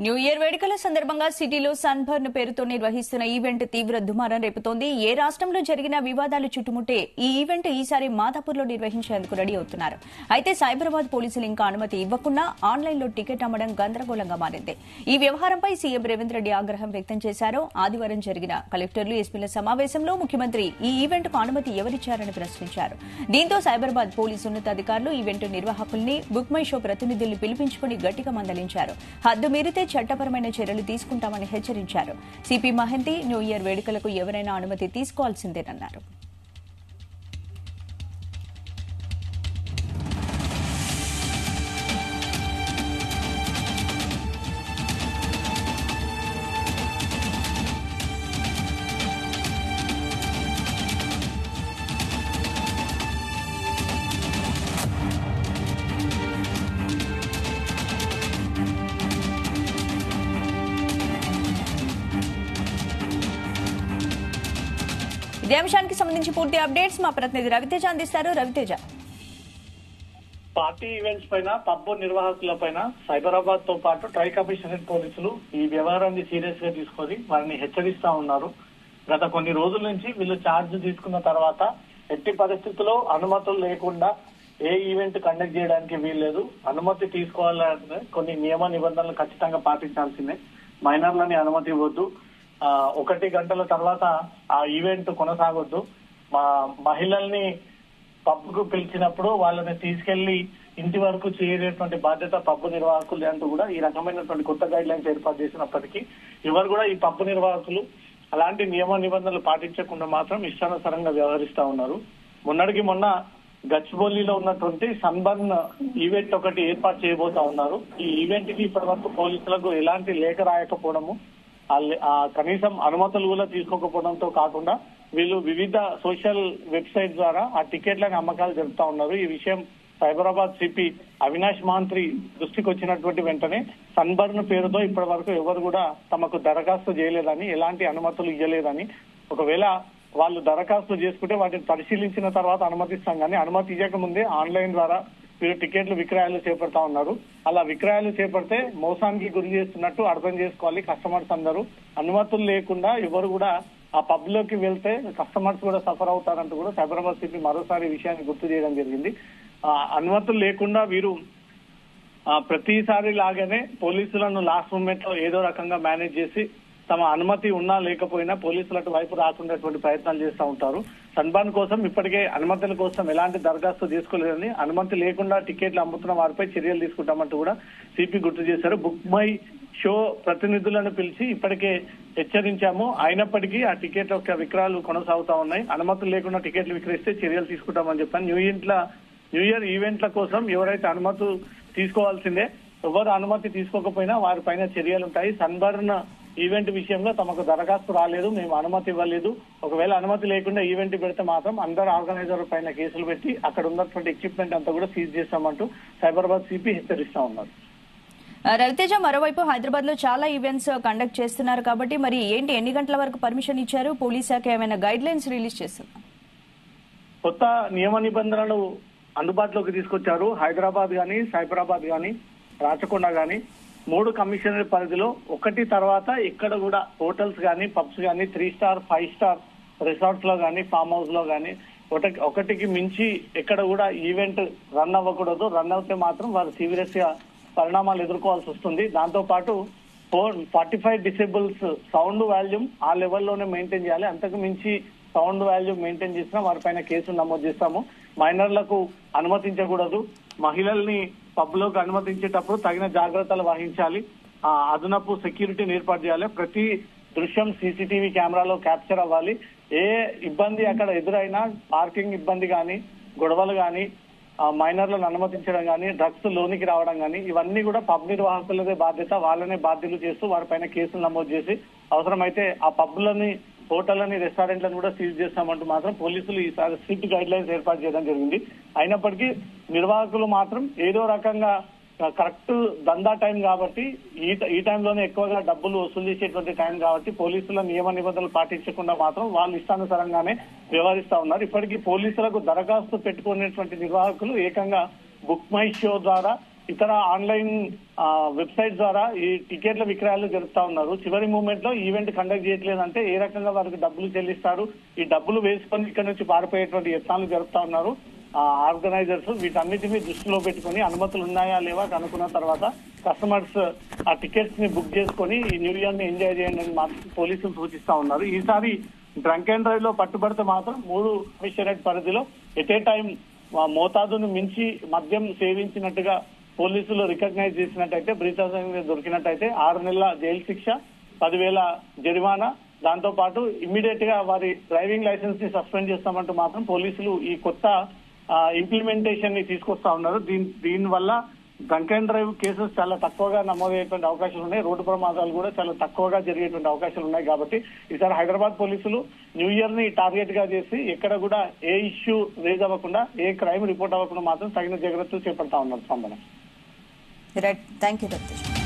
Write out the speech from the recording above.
new year వేడుకల సందర్భంగా సిటీలో సన్బర్న్ పేరుతో నిర్వహిస్తున్న ఈవెంట్ తీవ్ర దుమారం రేపుతోంది ఏ రాష్ట్రంలో జరిగిన వివాదాలు చుట్టుముట్టే ఈ ఈవెంట్ ఈసారి మాధాపూర్లో నిర్వహించేందుకు రెడీ అవుతున్నారు అయితే సైబరాబాద్ పోలీసులు ఇంకా అనుమతి ఇవ్వకుండా ఆన్లైన్లో టికెట్ అమ్మడం గందరగోళంగా మారింది ఈ వ్యవహారంపై సీఎం రేవంత్ రెడ్డి ఆగ్రహం వ్యక్తం చేశారు ఆదివారం జరిగిన కలెక్టర్లు ఎస్పీల సమావేశంలో ముఖ్యమంత్రి ఈ ఈవెంట్కు అనుమతి ఎవరిచ్చారని ప్రశ్నించారు దీంతో సైబరాబాద్ పోలీసు ఉన్నతాధికారులు ఈవెంట్ నిర్వాహకుల్ని బుక్ మై షో ప్రతినిధుల్ని పిలిపించుకుని గట్టిగా మందలించారు హద్దు మీరితే చట్టపరమైన చర్యలు తీసుకుంటామని హెచ్చరించారు సిపి మహంతి న్యూ ఇయర్ వేడుకలకు ఎవరైనా అనుమతి తీసుకోవాల్సిందేనన్నారు ఇదే అంశానికి సంబంధించి పూర్తి అప్డేట్స్ మా ప్రతినిధి రవితేజ అందిస్తారు రవితేజ పార్టీ ఈవెంట్స్ పైన పబ్బు నిర్వాహకుల పైన సైబరాబాద్ తో పాటు ట్రై కమిషనరేట్ పోలీసులు ఈ వ్యవహారాన్ని సీరియస్ గా తీసుకొని వారిని హెచ్చరిస్తా ఉన్నారు గత కొన్ని రోజుల నుంచి వీళ్ళు ఛార్జ్ తీసుకున్న తర్వాత ఎట్టి పరిస్థితుల్లో అనుమతులు లేకుండా ఏ ఈవెంట్ కండక్ట్ చేయడానికి వీల్లేదు అనుమతి తీసుకోవాలంటే కొన్ని నియమ నిబంధనలు ఖచ్చితంగా పాటించాల్సిందే మైనర్లని అనుమతి ఇవ్వద్దు ఆ, ఒకటి గంటల తర్వాత ఆ ఈవెంట్ కొనసాగొద్దు మా మహిళల్ని పబ్కు పిలిచినప్పుడు వాళ్ళని తీసుకెళ్లి ఇంటి వరకు చేరేటువంటి బాధ్యత పబ్బు నిర్వాహకులు అంటూ కూడా ఈ రకమైనటువంటి కొత్త గైడ్ లైన్స్ ఏర్పాటు చేసినప్పటికీ ఎవరు కూడా ఈ పబ్బు నిర్వాహకులు అలాంటి నియమ నిబంధనలు పాటించకుండా మాత్రం ఇష్టానుసారంగా వ్యవహరిస్తా ఉన్నారు మొన్నటికి మొన్న గచ్చిబౌలిలో ఉన్నటువంటి సన్బర్న్ ఈవెంట్ ఒకటి ఏర్పాటు చేయబోతా ఉన్నారు ఈ ఈవెంట్ కి ఇప్పటి వరకు పోలీసులకు ఎలాంటి లేఖ రాయకపోవడము ఆ లే- ఆ కనీసం అనుమతులు కూడా తీసుకోకపోవడంతో కాకుండా వీళ్ళు వివిధ సోషల్ వెబ్సైట్ ద్వారా ఆ టికెట్లను అమ్మకాలు జరుపుతా ఉన్నారు ఈ విషయం సైబరాబాద్ సిపి అవినాష్ మాంత్రి దృష్టికి వచ్చినటువంటి వెంటనే సన్బర్న్ పేరుతో ఇప్పటి వరకు ఎవరు కూడా తమకు దరఖాస్తు చేయలేదని ఎలాంటి అనుమతులు ఇవ్వలేదని ఒకవేళ వాళ్ళు దరఖాస్తు చేసుకుంటే వాటిని పరిశీలించిన తర్వాత అనుమతిస్తాం కానీ అనుమతి ఇవ్వక ముందే ఆన్లైన్ ద్వారా వీరు టికెట్లు విక్రయాలు చేపడతా ఉన్నారు అలా విక్రయాలు చేపడితే మోసానికి గురి చేస్తున్నట్టు అర్థం చేసుకోవాలి కస్టమర్స్ అందరూ అనుమతులు లేకుండా ఎవరు కూడా ఆ పబ్ లోకి వెళ్తే కస్టమర్స్ కూడా సఫర్ అవుతారంటూ కూడా సైబరాబాద్ సిపి మరోసారి ఈ విషయాన్ని గుర్తు చేయడం జరిగింది ఆ, అనుమతులు లేకుండా వీరు ఆ, ప్రతిసారి లాగానే పోలీసులను లాస్ట్ మూమెంట్ లో ఏదో రకంగా మేనేజ్ చేసి తమ అనుమతి ఉన్నా లేకపోయినా పోలీసుల వైపు రాకుండేటువంటి ప్రయత్నాలు చేస్తూ ఉంటారు సన్బాన్ కోసం ఇప్పటికే అనుమతుల కోసం ఎలాంటి దరఖాస్తు తీసుకోలేదని అనుమతి లేకుండా టికెట్లు అమ్ముతున్న వారిపై చర్యలు తీసుకుంటామంటూ కూడా సిపి గుర్తు చేశారు బుక్ మై షో ప్రతినిధులను పిలిచి ఇప్పటికే హెచ్చరించాము అయినప్పటికీ ఆ టికెట్ యొక్క విక్రయాలు కొనసాగుతా ఉన్నాయి అనుమతులు లేకుండా టికెట్లు విక్రయిస్తే చర్యలు తీసుకుంటామని చెప్పాను న్యూ ఇంట్ల న్యూ ఇయర్ ఈవెంట్ల కోసం ఎవరైతే అనుమతులు తీసుకోవాల్సిందే ఎవరు అనుమతి తీసుకోకపోయినా వారిపైన చర్యలు ఉంటాయి సన్బర్న్ ఈవెంట్ విషయంలో తమకు దరఖాస్తు రాలేదు మేము అనుమతి ఇవ్వలేదు ఒకవేళ అనుమతి లేకుండా ఈవెంట్ పెడితే మాత్రం అందరు ఆర్గనైజర్ పైన కేసులు పెట్టి అక్కడ ఉన్నటువంటి ఎక్విప్మెంట్ అంతా కూడా సీజ్ చేస్తామంటూ సైబరాబాద్ సిపి హెచ్చరిస్తా ఉన్నారు ఆ, రవితేజ మరోవైపు హైదరాబాద్ లో చాలా ఈవెంట్స్ కండక్ట్ చేస్తున్నారు కాబట్టి మరి ఏంటి ఎన్ని గంటల వరకు పర్మిషన్ ఇచ్చారు పోలీస్ శాఖ ఏమైనా గైడ్ లైన్స్ రిలీజ్ చేస్తుంది కొత్త నియమ నిబంధనలు అందుబాటులోకి తీసుకొచ్చారు హైదరాబాద్ గాని సైబరాబాద్ గాని రాచకొండ గాని మూడు కమిషనర్ పరిధిలో ఒకటి తర్వాత ఎక్కడ కూడా హోటల్స్ గాని పబ్స్ గాని three star five star resorts లో గాని ఫామ్ హౌస్ లో గాని ఒకటి ఒకటికి మించి ఎక్కడ కూడా ఈవెంట్ రన్ అవ్వకూడదు రన్ అవుతే మాత్రం వారు సీరియస్ గా పరిణామాలు ఎదుర్కోవాల్సి వస్తుంది దాంతో పాటు four forty five decibels sound volume ఆ లెవెల్లోనే మెయింటైన్ చేయాలి అంతకు మించి సౌండ్ వాల్యూమ్ మెయింటైన్ చేసినా వారిపైన కేసులు నమోదు చేస్తాము మైనర్లకు అనుమతించకూడదు మహిళల్ని పబ్లోకి అనుమతించేటప్పుడు తగిన జాగ్రత్తలు వహించాలి ఆ అదనపు సెక్యూరిటీని ఏర్పాటు చేయాలి ప్రతి దృశ్యం సీసీటీవీ కెమెరాలో క్యాప్చర్ అవ్వాలి ఏ ఇబ్బంది అక్కడ ఎదురైనా పార్కింగ్ ఇబ్బంది కానీ గొడవలు కానీ ఆ మైనర్లను అనుమతించడం కానీ డ్రగ్స్ లోనికి రావడం కానీ ఇవన్నీ కూడా పబ్ నిర్వాహకులదే బాధ్యత వాళ్ళనే బాధ్యులు చేస్తూ వారిపైన కేసులు నమోదు చేసి అవసరమైతే ఆ పబ్లని హోటళ్ళని రెస్టారెంట్లను కూడా సీజ్ చేస్తామంటూ మాత్రం పోలీసులు ఈసారి స్ట్రిక్ట్ గైడ్ లైన్స్ ఏర్పాటు చేయడం జరిగింది అయినప్పటికీ నిర్వాహకులు మాత్రం ఏదో రకంగా కరెక్ట్ దందా టైం కాబట్టి ఈ ఈ టైంలోనే ఎక్కువగా డబ్బులు వసూలు చేసేటువంటి టైం కాబట్టి పోలీసుల నియమ నిబంధనలు పాటించకుండా మాత్రం వాళ్ళు ఇష్టానుసారంగానే వ్యవహరిస్తా ఉన్నారు ఇప్పటికీ పోలీసులకు దరఖాస్తు పెట్టుకునేటువంటి నిర్వాహకులు ఏకంగా బుక్ మై షో ద్వారా ఇతర ఆన్లైన్ ఆ, వెబ్సైట్ ద్వారా ఈ టికెట్ల విక్రయాలు జరుపుతా ఉన్నారు చివరి మూమెంట్ లో ఈవెంట్ కండక్ట్ చేయట్లేదంటే ఏ రకంగా వారికి డబ్బులు చెల్లిస్తారు ఈ డబ్బులు వేసుకొని ఇక్కడ నుంచి పారిపోయేటువంటి యత్నాలు జరుపుతా ఉన్నారు ఆ ఆర్గనైజర్స్ వీటన్నిటిని దృష్టిలో పెట్టుకొని అనుమతులు ఉన్నాయా లేవా కనుక్కున్న తర్వాత కస్టమర్స్ ఆ టికెట్స్ ని బుక్ చేసుకొని ఈ న్యూ ఇయర్ ని ఎంజాయ్ చేయండి అని మాత్రం పోలీసులు సూచిస్తా ఉన్నారు ఈసారి డ్రంక్ అండ్ డ్రైవ్ లో పట్టుబడితే మాత్రం మూడు కమిషనరేట్ పరిధిలో ఎట్ ఏ టైం మోతాదును మించి మద్యం సేవించినట్టుగా పోలీసులు రికగ్నైజ్ చేసినట్టయితే బ్రీతాజంగా దొరికినట్టయితే ఆరు నెలల జైలు శిక్ష పదివేల జరిమానా దాంతో పాటు ఇమ్మీడియట్ గా వారి డ్రైవింగ్ లైసెన్స్ ని సస్పెండ్ చేస్తామంటూ మాత్రం పోలీసులు ఈ కొత్త ఇంప్లిమెంటేషన్ ని తీసుకొస్తా ఉన్నారు దీని దీని వల్ల డ్రంక్ అండ్ డ్రైవ్ కేసెస్ చాలా తక్కువగా నమోదయ్యేటువంటి అవకాశాలు ఉన్నాయి రోడ్డు ప్రమాదాలు కూడా చాలా తక్కువగా జరిగేటువంటి అవకాశాలు ఉన్నాయి కాబట్టి ఈసారి హైదరాబాద్ పోలీసులు న్యూ ఇయర్ ని టార్గెట్ గా చేసి ఎక్కడ కూడా ఏ ఇష్యూ రేజ్ అవ్వకుండా ఏ క్రైమ్ రిపోర్ట్ అవ్వకుండా మాత్రం తగిన జాగ్రత్తలు చేపడతా ఉన్నారు సంబంధం రైట్ థ్యాంక్ యూ రత్నేష్